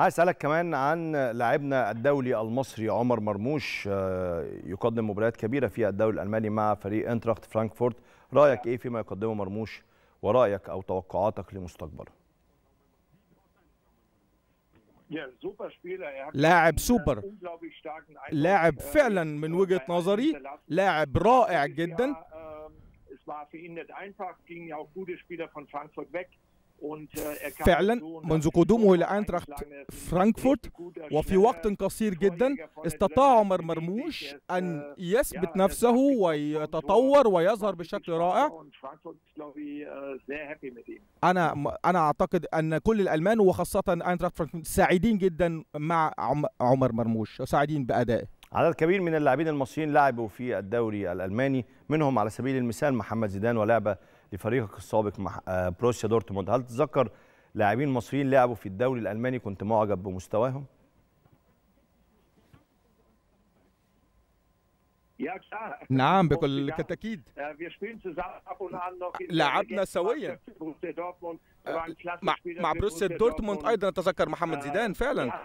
عايز اسالك كمان عن لاعبنا الدولي المصري عمر مرموش آه، يقدم مباريات كبيره في الدوري الالماني مع فريق انتراخت فرانكفورت رايك ايه فيما يقدمه مرموش ورايك او توقعاتك لمستقبله لاعب سوبر لاعب فعلا من وجهة نظري لاعب رائع جدا فعلا منذ قدومه إلى أينتراخت فرانكفورت وفي وقت قصير جدا استطاع عمر مرموش أن يثبت نفسه ويتطور ويظهر بشكل رائع أنا أنا أعتقد أن كل الألمان وخاصة أينتراخت فرانكفورت سعيدين جدا مع عمر مرموش وسعيدين بأدائه عدد كبير من اللاعبين المصريين لعبوا في الدوري الالماني منهم على سبيل المثال محمد زيدان ولعبه لفريقك السابق مع بروسيا دورتموند هل تتذكر لاعبين مصريين لعبوا في الدوري الالماني كنت معجب بمستواهم نعم بكل تأكيد لعبنا سويا مع, مع بروسيا دورتموند ايضا اتذكر محمد زيدان فعلا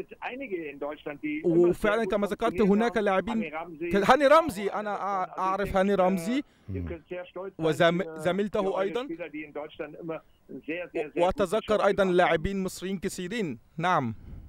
وفعلا كما ذكرت هناك لاعبين هاني رمزي انا اعرف هاني رمزي وزميلته ايضا واتذكر ايضا لاعبين مصريين كثيرين نعم